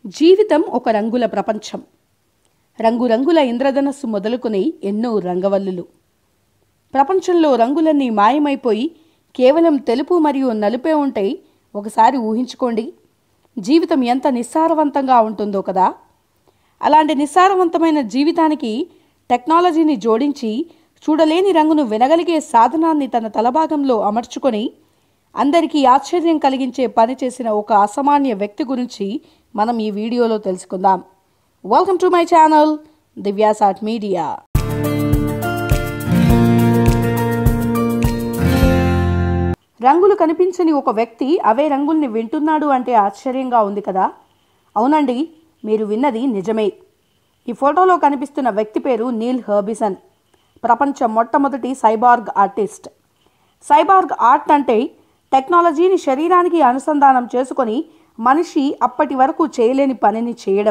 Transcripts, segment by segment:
జీవితం ఒక రంగుల ప్రపంచం రంగురంగుల ఇంద్రధనస్సు మొదలుకొని ఎన్నో రంగవల్లులు ప్రపంచంలో రంగులన్నీ మాయమైపోయి కేవలం తెలుపు మరియు నలుపే ఉంటే ఒకసారి ఊహించుకోండి జీవితం ఎంత నిస్సారవంతంగా ఉంటుందో కదా అలాంటి నిస్సారవంతమైన జీవితానికి టెక్నాలజీని జోడించి చూడలేని రంగును వినగలిగే సాధనాన్ని తన తలభాగంలో అమర్చుకొని అందరికీ ఆశ్చర్యం కలిగించే పని చేసిన ఒక అసామాన్య వ్యక్తి గురించి మనం ఈ వీడియోలో తెలుసుకుందాం వెల్కమ్ టు మై ఛానల్ దివ్యాసాట్ మీడియా రంగులు కనిపించని ఒక వ్యక్తి అవే రంగుల్ని వింటున్నాడు అంటే ఆశ్చర్యంగా ఉంది కదా అవునండి మీరు విన్నది నిజమే ఈ ఫోటోలో కనిపిస్తున్న వ్యక్తి పేరు నీల్ హర్బిసన్ ప్రపంచ మొట్టమొదటి సైబార్గ్ ఆర్టిస్ట్ సైబార్గ్ ఆర్ట్ అంటే టెక్నాలజీని శరీరానికి అనుసంధానం చేసుకొని మనిషి అప్పటి వరకు చేయలేని పనిని చేయడం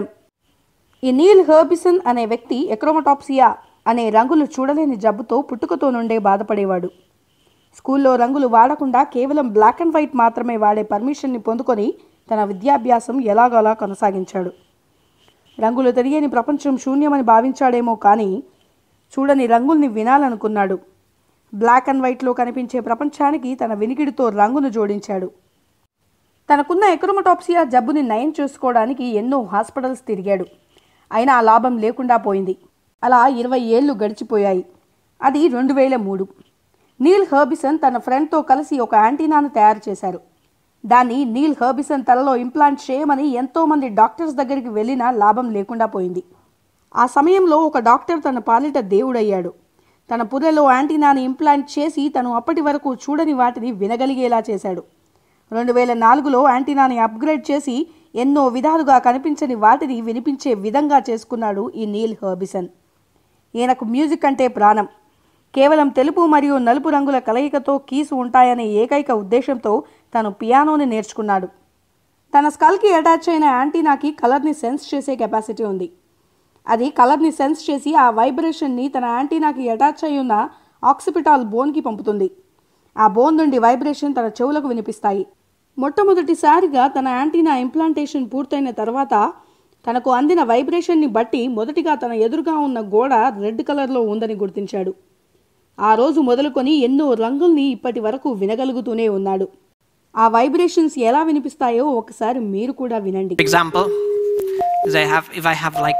ఈ నీల్ హర్బిసన్ అనే వ్యక్తి ఎక్రోమటాప్సియా అనే రంగులు చూడలేని జబ్బుతో పుట్టుకతో నుండే బాధపడేవాడు స్కూల్లో రంగులు వాడకుండా కేవలం బ్లాక్ అండ్ వైట్ మాత్రమే వాడే పర్మిషన్ని పొందుకొని తన విద్యాభ్యాసం ఎలాగోలా కొనసాగించాడు రంగులు తెలియని ప్రపంచం శూన్యమని భావించాడేమో కానీ చూడని రంగుల్ని వినాలనుకున్నాడు బ్లాక్ అండ్ వైట్లో కనిపించే ప్రపంచానికి తన వినికిడితో రంగును జోడించాడు తనకున్న ఎక్రోమటాప్సియా జబ్బుని నయం చేసుకోవడానికి ఎన్నో హాస్పిటల్స్ తిరిగాడు అయినా లాభం లేకుండా పోయింది అలా ఇరవై ఏళ్ళు గడిచిపోయాయి అది రెండు వేల మూడు నీల్ హర్బిసన్ తన ఫ్రెండ్తో కలిసి ఒక యాంటీనాను తయారు చేశారు దాన్ని నీల్ హర్బిసన్ తలలో ఇంప్లాంట్ చేయమని ఎంతోమంది డాక్టర్స్ దగ్గరికి వెళ్ళినా లాభం లేకుండా పోయింది ఆ సమయంలో ఒక డాక్టర్ తన పాలిట దేవుడయ్యాడు తన పుర్రెలో యాంటీనాని ఇంప్లాంట్ చేసి తను అప్పటి వరకు చూడని వాటిని వినగలిగేలా చేశాడు రెండు వేల నాలుగులో యాంటీనాని అప్గ్రేడ్ చేసి ఎన్నో విధాలుగా కనిపించని వాటిని వినిపించే విధంగా చేసుకున్నాడు ఈ నీల్ హర్బిసన్ ఈయనకు మ్యూజిక్ అంటే ప్రాణం కేవలం తెలుపు మరియు నలుపు రంగుల కలయికతో కీసు ఉంటాయనే ఏకైక ఉద్దేశంతో తను పియానోని నేర్చుకున్నాడు తన స్కల్కి అటాచ్ అయిన యాంటీనాకి కలర్ని సెన్స్ చేసే కెపాసిటీ ఉంది అది కలర్ని సెన్స్ చేసి ఆ వైబ్రేషన్ని తన యాంటీనాకి అటాచ్ అయి ఉన్న ఆక్సిపిటాల్ బోన్కి పంపుతుంది ఆ బోన్ నుండి వైబ్రేషన్ తన చెవులకు వినిపిస్తాయి మొట్టమొదటిసారిగా తన యాంటీనా ఇంప్లాంటేషన్ పూర్తయిన తర్వాత తనకు అందిన వైబ్రేషన్ని బట్టి మొదటిగా తన ఎదురుగా ఉన్న గోడ రెడ్ కలర్లో ఉందని గుర్తించాడు ఆ రోజు మొదలుకొని ఎన్నో రంగుల్ని ఇప్పటి వరకు వినగలుగుతూనే ఉన్నాడు ఆ వైబ్రేషన్స్ ఎలా వినిపిస్తాయో ఒకసారి మీరు కూడా వినండి example is I have if I have like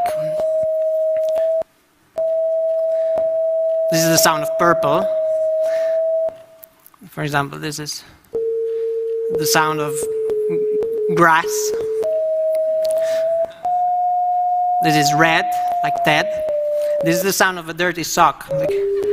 this is the sound of purple for example this is the sound of grass this is red like that this is the sound of a dirty sock like,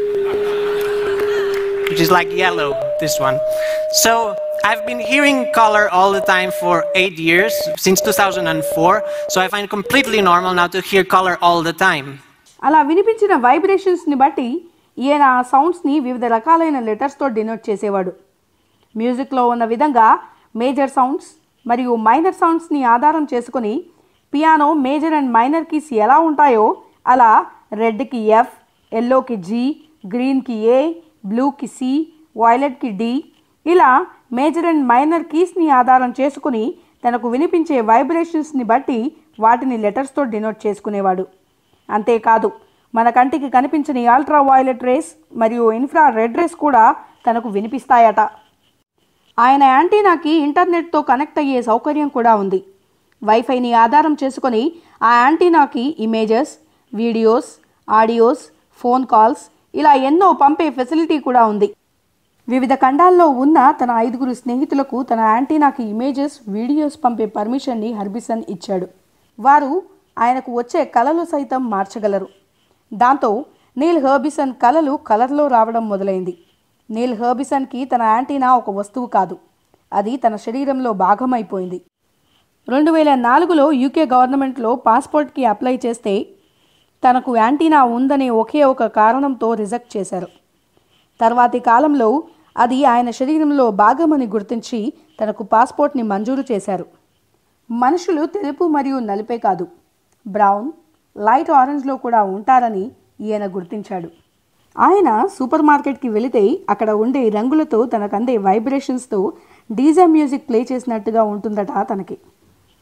which is like yellow this one so I've been hearing color all the time for eight years, since 2004, so I find it completely normal now to hear color all the time. అలా వినిపించిన వైబ్రేషన్స్ని బట్టి ఈయన ఆ సౌండ్స్ని వివిధ రకాలైన లెటర్స్తో denote చేసేవాడు మ్యూజిక్లో ఉన్న విధంగా మేజర్ సౌండ్స్ మరియు మైనర్ సౌండ్స్ని ఆధారం చేసుకొని piano major and minor keys ఎలా ఉంటాయో అలా రెడ్కి ఎఫ్ ఎల్లోకి జీ గ్రీన్కి ఏ బ్లూకి సి వైలెట్కి డి ఇలా మేజర్ అండ్ మైనర్ కీస్ని ఆధారం చేసుకుని తనకు వినిపించే వైబ్రేషన్స్ని బట్టి వాటిని లెటర్స్తో డినోట్ చేసుకునేవాడు అంతేకాదు మన కంటికి కనిపించని అల్ట్రా వైలెట్ రేస్ మరియు ఇన్ఫ్రా రెడ్ రేస్ కూడా తనకు వినిపిస్తాయట ఆయన యాంటీనాకి ఇంటర్నెట్తో కనెక్ట్ అయ్యే సౌకర్యం కూడా ఉంది వైఫైని ఆధారం చేసుకొని ఆ యాంటీనాకి images videos audios phone calls ఇలా ఎన్నో పంపే ఫెసిలిటీ కూడా ఉంది వివిధ ఖండాల్లో ఉన్న తన ఐదుగురు స్నేహితులకు తన యాంటీనాకి ఇమేజెస్ వీడియోస్ పంపే పర్మిషన్ని హర్బిసన్ ఇచ్చాడు వారు ఆయనకు వచ్చే కళలు సైతం మార్చగలరు దాంతో నీల్ హర్బిసన్ కళలు కలర్లో రావడం మొదలైంది నీల్ హర్బిసన్కి తన యాంటీనా ఒక వస్తువు కాదు అది తన శరీరంలో భాగమైపోయింది రెండు వేల నాలుగులో యూకే గవర్నమెంట్లో పాస్పోర్ట్కి అప్లై చేస్తే తనకు యాంటీనా ఉందనే ఒకే ఒక కారణంతో రిజెక్ట్ చేశారు తర్వాతి కాలంలో అది ఆయన శరీరంలో భాగమని గుర్తించి తనకు పాస్పోర్ట్ని మంజూరు చేశారు మనుషులు తెలుపు మరియు నలుపే కాదు బ్రౌన్ లైట్ ఆరెంజ్లో కూడా ఉంటారని ఈయన గుర్తించాడు ఆయన సూపర్ మార్కెట్కి వెళితే అక్కడ ఉండే రంగులతో తనకు అందే వైబ్రేషన్స్తో డీజే మ్యూజిక్ ప్లే చేసినట్టుగా ఉంటుందట తనకి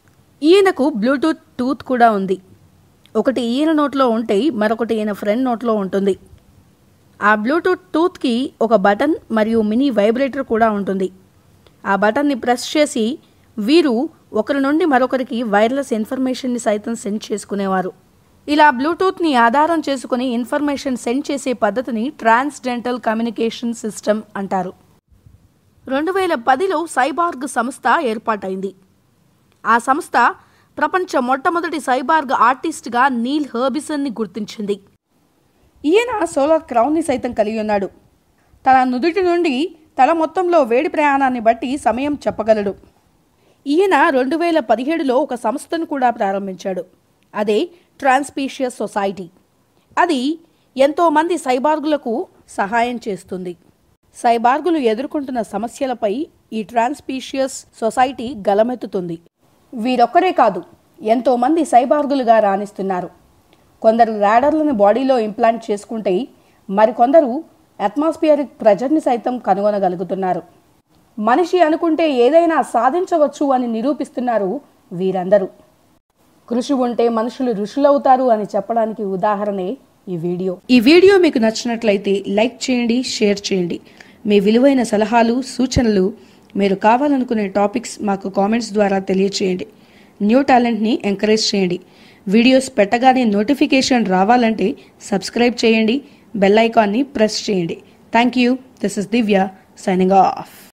ఈయనకు బ్లూటూత్ టూత్ కూడా ఉంది ఒకటి ఈయన నోట్లో ఉంటే మరొకటి ఈయన ఫ్రెండ్ నోట్లో ఉంటుంది ఆ బ్లూటూత్ టూత్కి ఒక బటన్ మరియు మినీ వైబ్రేటర్ కూడా ఉంటుంది ఆ బటన్ని ప్రెస్ చేసి వీరు ఒకరి నుండి మరొకరికి వైర్లెస్ ఇన్ఫర్మేషన్ని సైతం సెండ్ చేసుకునేవారు ఇలా బ్లూటూత్ని ఆధారం చేసుకుని ఇన్ఫర్మేషన్ సెండ్ చేసే పద్ధతిని ట్రాన్స్డెంటల్ కమ్యూనికేషన్ సిస్టమ్ అంటారు రెండు వేల పదిలో సైబార్గ్ సంస్థ ఏర్పాటైంది ఆ సంస్థ ప్రపంచ మొట్టమొదటి సైబార్గ్ ఆర్టిస్ట్గా నీల్ హర్బిసన్ని గుర్తించింది ఈయన సోలార్ క్రౌన్ని సైతం కలిగి ఉన్నాడు తన నుదుటి నుండి తల మొత్తంలో వేడి ప్రయాణాన్ని బట్టి సమయం చెప్పగలడు ఈయన రెండు వేల పదిహేడులో ఒక సంస్థను కూడా ప్రారంభించాడు అదే ట్రాన్స్పీషియస్ సొసైటీ అది ఎంతోమంది సైబార్గులకు సహాయం చేస్తుంది సైబార్గులు ఎదుర్కొంటున్న సమస్యలపై ఈ ట్రాన్స్పీషియస్ సొసైటీ గలమెత్తుతుంది వీరొక్కరే కాదు ఎంతోమంది సైబార్గులుగా రాణిస్తున్నారు కొందరు రాడర్లను బాడీలో ఇంప్లాంట్ చేసుకుంటే మరికొందరు అట్మాస్ఫియరిక్ ప్రెజర్ని సైతం కనుగొనగలుగుతున్నారు మనిషి అనుకుంటే ఏదైనా సాధించవచ్చు అని నిరూపిస్తున్నారు వీరందరూ కృషి ఉంటే మనుషులు ఋషులవుతారు అని చెప్పడానికి ఉదాహరణే ఈ వీడియో ఈ వీడియో మీకు నచ్చినట్లయితే లైక్ చేయండి షేర్ చేయండి మీ విలువైన సలహాలు సూచనలు మీరు కావాలనుకునే టాపిక్స్ మాకు కామెంట్స్ ద్వారా తెలియచేయండి న్యూ టాలెంట్ని ఎంకరేజ్ చేయండి వీడియోస్ పెట్టగానే నోటిఫికేషన్ రావాలంటే సబ్స్క్రైబ్ చేయండి బెల్ ఐకాన్ని ప్రెస్ చేయండి thank you this is Divya signing of